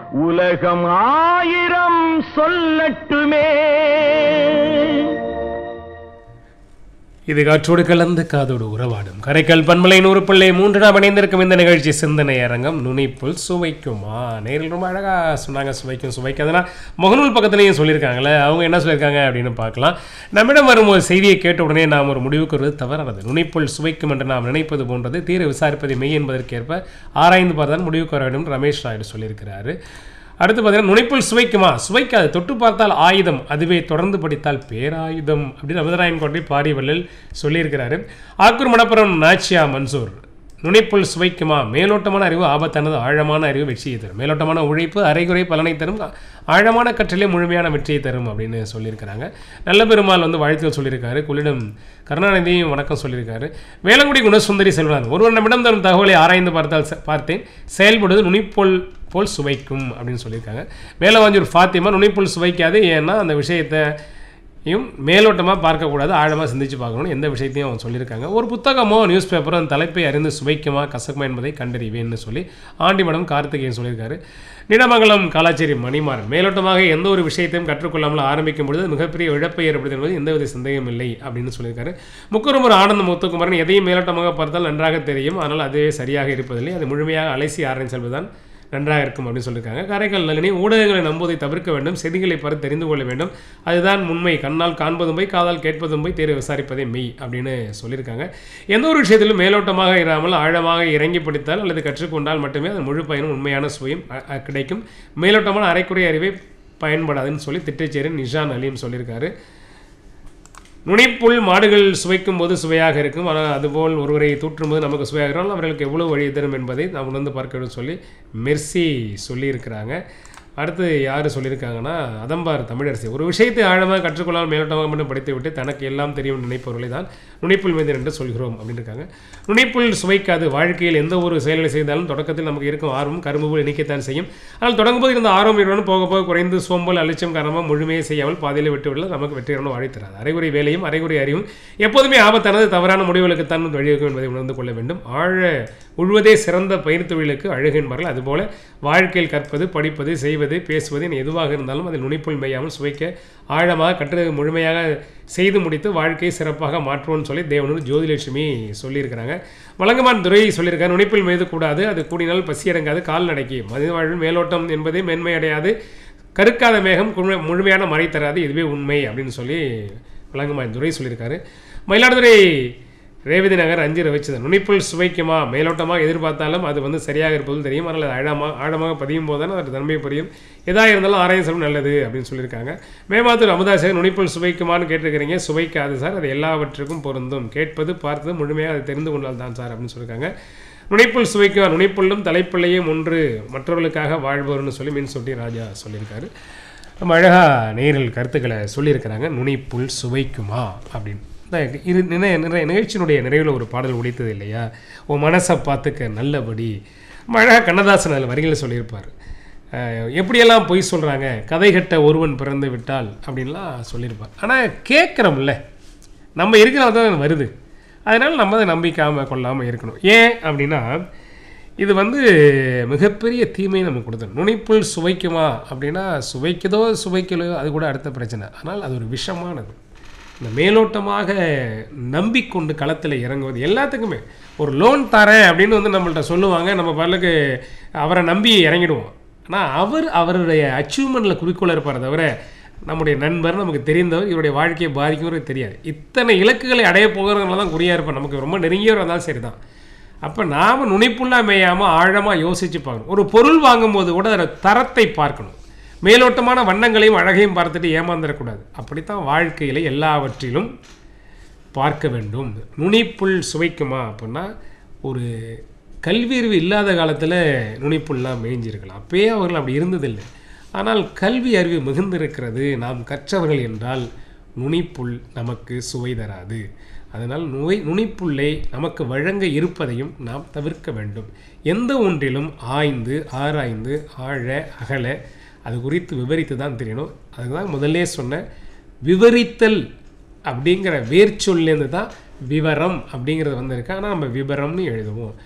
உலகம் ஆயிரம் சொல்லட்டுமே இது காற்றோடு கலந்து காதோடு உறவாடும் கரைக்கல் பன்மலை நூறு பிள்ளை மூன்று நாம் இணைந்திருக்கும் இந்த நிகழ்ச்சி சிந்தனை அரங்கம் நுனிப்புல் சுவைக்குமா நேரில் ரொம்ப அழகா சொன்னாங்க சுவைக்கும் சுவைக்காதுன்னா முகநூல் பக்கத்துலையும் சொல்லியிருக்காங்களே அவங்க என்ன சொல்லியிருக்காங்க அப்படின்னு பார்க்கலாம் நம்மிடம் வரும் ஒரு செய்தியை கேட்ட உடனே நாம் ஒரு முடிவுக்கு வருவது தவறானது நுனிப்புல் சுவைக்கும் என்று நாம் நினைப்பது போன்றது தீர விசாரிப்பது மெய் என்பதற்கேற்ப ஆராய்ந்து பார்த்தான் முடிவுக்கு வர வேண்டும் ரமேஷ் நாயுடு சொல்லியிருக்கிறாரு அடுத்து பார்த்தீங்கன்னா நுனிப்புல் சுவைக்குமா சுவைக்காது தொட்டு பார்த்தால் ஆயுதம் அதுவே தொடர்ந்து படித்தால் பேராயுதம் அப்படின்னு ரமதராயன் கோட்டை பாரிவல்லில் சொல்லியிருக்கிறாரு ஆக்கூர் மணப்புறம் நாச்சியா மன்சூர் நுனிப்புல் சுவைக்குமா மேலோட்டமான அறிவு ஆபத்தானது ஆழமான அறிவு வெற்றியை தரும் மேலோட்டமான உழைப்பு அரைகுறை பலனை தரும் ஆழமான கற்றிலே முழுமையான வெற்றியை தரும் அப்படின்னு சொல்லியிருக்கிறாங்க நல்ல பெருமாள் வந்து வாழ்த்துக்கள் சொல்லியிருக்காரு குள்ளிடம் கருணாநிதியும் வணக்கம் சொல்லியிருக்காரு வேளங்குடி குணசுந்தரி செல்வனார் ஒருவர் நம்மிடம் தரும் தகவலை ஆராய்ந்து பார்த்தால் செ- பார்த்தேன் செயல்படுவது நுனிப்போல் போல் சுவைக்கும் அப்படின்னு சொல்லியிருக்காங்க மேலவாஞ்சூர் ஃபாத்திமா நுனிப்புல் சுவைக்காது ஏன்னா அந்த விஷயத்தையும் மேலோட்டமாக பார்க்கக்கூடாது ஆழமாக சிந்திச்சு பார்க்கணும் எந்த விஷயத்தையும் அவங்க சொல்லியிருக்காங்க ஒரு புத்தகமோ நியூஸ் பேப்பரோ அந்த தலைப்பை அறிந்து சுவைக்குமா கசக்குமா என்பதை கண்டறிவேன்னு சொல்லி ஆண்டிமடம் கார்த்திகேயன் சொல்லியிருக்காரு நிடமங்கலம் காலாச்சேரி மணிமாறன் மேலோட்டமாக எந்த ஒரு விஷயத்தையும் கற்றுக்கொள்ளாமல் ஆரம்பிக்கும் பொழுது அது மிகப்பெரிய இழப்பை ஏற்படுது என்பது எந்தவித சந்தேகம் இல்லை அப்படின்னு சொல்லியிருக்காரு முக்குறுமுறு ஆனந்த முத்துக்குமரன் எதையும் மேலோட்டமாக பார்த்தால் நன்றாக தெரியும் ஆனால் அதுவே சரியாக இருப்பதில்லை அது முழுமையாக அலைசி ஆராய்ச்சி செல்வதுதான் நன்றாக இருக்கும் அப்படின்னு சொல்லியிருக்காங்க காரைக்கால் நளினி ஊடகங்களை நம்புவதை தவிர்க்க வேண்டும் செய்திகளை பார்த்து தெரிந்து கொள்ள வேண்டும் அதுதான் உண்மை கண்ணால் காண்பதும் போய் காதால் கேட்பதும் போய் தேர்வு விசாரிப்பதே மெய் அப்படின்னு சொல்லியிருக்காங்க எந்த ஒரு விஷயத்திலும் மேலோட்டமாக இராமல் ஆழமாக இறங்கி படித்தால் அல்லது கற்றுக்கொண்டால் மட்டுமே அது முழு பயனும் உண்மையான சுவையும் அ- அ- கிடைக்கும் மேலோட்டமான அரைக்குறை அறிவை பயன்படாதுன்னு சொல்லி திட்டச்சேரி நிஷான் அலியும் சொல்லியிருக்காரு நுனிப்புல் மாடுகள் சுவைக்கும் போது சுவையாக இருக்கும் ஆனால் அதுபோல் ஒருவரை தூற்றும்போது நமக்கு சுவையாக இருந்தால் அவர்களுக்கு எவ்வளவு வழி தரும் என்பதை நாம் உணர்ந்து பார்க்க வேண்டும் சொல்லி மெர்சி சொல்லியிருக்கிறாங்க அடுத்து யார் சொல்லியிருக்காங்கன்னா அதம்பார் தமிழரசி ஒரு விஷயத்தை ஆழமாக கற்றுக்கொள்ளாமல் மேலோட்டமாக மட்டும் படித்துவிட்டு தனக்கு எல்லாம் தெரியும் நினைப்பவர்களை தான் நுனிப்புல் மீது என்று சொல்கிறோம் அப்படின்னு இருக்காங்க நுனிப்புல் சுவைக்காது வாழ்க்கையில் எந்த ஒரு செயலை செய்தாலும் தொடக்கத்தில் நமக்கு இருக்கும் ஆர்வம் கரும்பு போல் இணைக்கத்தான் செய்யும் ஆனால் தொடங்கும்போது இருந்த ஆர்வம் இருவனும் போக போக குறைந்து சோம்பல் அலட்சியம் காரணமாக முழுமையை செய்யாமல் பாதியில் விட்டு விடல நமக்கு வெற்றிகரமான வாழை தராது அரைகுறை வேலையும் அரைகுறை அறிவும் எப்போதுமே ஆபத்தானது தவறான முடிவுகளுக்குத்தான் வழிவகுக்கும் என்பதை உணர்ந்து கொள்ள வேண்டும் ஆழ உழுவதே சிறந்த பயிர் தொழிலுக்கு அழகு என்பார்கள் அதுபோல வாழ்க்கையில் கற்பது படிப்பது செய்வது பேசுவது என எதுவாக இருந்தாலும் அதில் நுனிப்புள் மேயாமல் சுவைக்க ஆழமாக கற்று முழுமையாக செய்து முடித்து வாழ்க்கையை சிறப்பாக மாற்றுவோம்னு சொல்லி தேவனூர் ஜோதிலட்சுமி சொல்லியிருக்கிறாங்க வழங்கமான் துறை சொல்லியிருக்காரு நுனிப்புள் மீது கூடாது அது கூடினால் பசி இறங்காது கால்நடைக்கு மனித வாழ்வில் மேலோட்டம் என்பதே மென்மை அடையாது கருக்காத மேகம் குழுமை- முழுமையான மழை தராது இதுவே உண்மை அப்படின்னு சொல்லி வழங்குமான் துரை சொல்லியிருக்காரு மயிலாடுதுறை ரேவதி நகர் அஞ்சு ரவிச்சதன் நுனிப்புள் சுவைக்குமா மேலோட்டமாக எதிர்பார்த்தாலும் அது வந்து சரியாக இருப்பதும் தெரியும் ஆனால் அது ஆழமாக ஆழமாக பதியும் போது தான் அது தன்மை புரியும் எதாக இருந்தாலும் ஆராயம் செல்வம் நல்லது அப்படின்னு சொல்லியிருக்காங்க மேமாத்தூர் அமுதாசகர் நுனிப்புள் சுவைக்குமான்னு கேட்டிருக்கிறீங்க சுவைக்காது சார் அது எல்லாவற்றுக்கும் பொருந்தும் கேட்பது பார்த்தது முழுமையாக அதை தெரிந்து கொண்டால் தான் சார் அப்படின்னு சொல்லியிருக்காங்க நுனிப்புள் சுவைக்குமா நுனிப்புள்ளும் தலைப்பிள்ளையும் ஒன்று மற்றவர்களுக்காக வாழ்வோர்னு சொல்லி மின்சொட்டி ராஜா சொல்லியிருக்காரு ரொம்ப அழகாக நேரில் கருத்துக்களை சொல்லியிருக்கிறாங்க நுனிப்புல் சுவைக்குமா அப்படின்னு இந்த இரு நிறைய நிறைய நிகழ்ச்சியினுடைய நிறைவில் ஒரு பாடல் உடைத்தது இல்லையா உன் மனசை பார்த்துக்க நல்லபடி ரொம்ப அழகாக கண்ணதாசன் அதில் வரிகளை சொல்லியிருப்பார் அஹ் எப்படியெல்லாம் பொய் சொல்கிறாங்க கதை கட்ட ஒருவன் பிறந்து விட்டால் அப்படின்லாம் சொல்லியிருப்பார் ஆனால் கேட்குறோம்ல நம்ம இருக்கிறது தான் வருது அதனால் நம்ம அதை நம்பிக்காமல் கொள்ளாமல் இருக்கணும் ஏன் அப்படின்னா இது வந்து மிகப்பெரிய தீமையை நமக்கு கொடுத்தது நுனிப்புல் சுவைக்குமா அப்படின்னா சுவைக்குதோ சுவைக்கலையோ அது கூட அடுத்த பிரச்சனை ஆனால் அது ஒரு விஷமானது இந்த மேலோட்டமாக நம்பிக்கொண்டு களத்தில் இறங்குவது எல்லாத்துக்குமே ஒரு லோன் தரேன் அப்படின்னு வந்து நம்மள்ட்ட சொல்லுவாங்க நம்ம பல்லுக்கு அவரை நம்பி இறங்கிடுவோம் ஆனால் அவர் அவருடைய அச்சீவ்மெண்ட்டில் குறிக்கோள் இருப்பார் தவிர நம்முடைய நண்பர் நமக்கு தெரிந்தவர் இவருடைய வாழ்க்கையை பாதிக்குங்கிறது தெரியாது இத்தனை இலக்குகளை அடைய போகிறவங்கள தான் குறியாக இருப்பார் நமக்கு ரொம்ப நெருங்கியவர் இருந்தாலும் சரி தான் அப்போ நாம் நுனிப்புள்ளா மேயாமல் ஆழமாக யோசித்து பார்க்கணும் ஒரு பொருள் வாங்கும்போது கூட அதோட தரத்தை பார்க்கணும் மேலோட்டமான வண்ணங்களையும் அழகையும் பார்த்துட்டு ஏமாந்துடக்கூடாது அப்படித்தான் வாழ்க்கையில் எல்லாவற்றிலும் பார்க்க வேண்டும் நுனிப்புல் சுவைக்குமா அப்படின்னா ஒரு கல்வியறிவு இல்லாத காலத்தில் நுனிப்புல்லாம் மேய்ஞ்சிருக்கலாம் அப்பயே அவர்கள் அப்படி இருந்ததில்லை ஆனால் கல்வி அறிவு மிகுந்திருக்கிறது நாம் கற்றவர்கள் என்றால் நுனிப்புல் நமக்கு சுவை தராது அதனால் நுவை நுனிப்புல்லை நமக்கு வழங்க இருப்பதையும் நாம் தவிர்க்க வேண்டும் எந்த ஒன்றிலும் ஆய்ந்து ஆராய்ந்து ஆழ அகல அது குறித்து விவரித்து தான் தெரியணும் அதுதான் முதல்லே சொன்ன விவரித்தல் அப்படிங்கிற வேர்ச்சொல்லேருந்து தான் விவரம் அப்படிங்கிறது வந்திருக்கு ஆனால் நம்ம விவரம்னு எழுதுவோம்